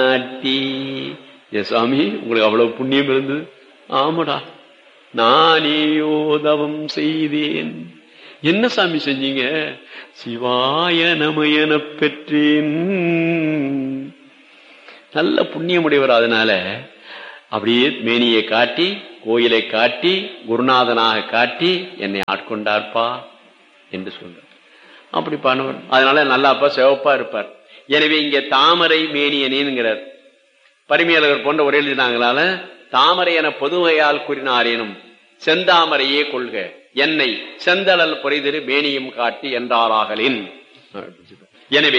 நாட்டி ஏ சுவாமி உங்களுக்கு அவ்வளவு புண்ணியம் இருந்தது ஆமாடா நானேயோ தவம் செய்தேன் என்ன சாமி செஞ்சீங்க சிவாய நமயன பெற்றேன் நல்ல புண்ணியமுடையவர் அதனால அப்படியே மேனியை காட்டி கோயிலை காட்டி குருநாதனாக காட்டி என்னை ஆட்கொண்டார்ப்பா என்று சொல்றார் அப்படி பண்ணுவார் அதனால நல்லாப்பா சிவப்பா இருப்பார் எனவே இங்க தாமரை மேனியனேங்கிறார் பரிமையாளர் போன்ற உரை எழுதினாங்களால தாமரை என பொதுவையால் கூறினாரேனும் செந்தாமரையே கொள்க என்னை செந்தளல் புரைதிரு மேனியும் காட்டி என்றாராகலின் எனவே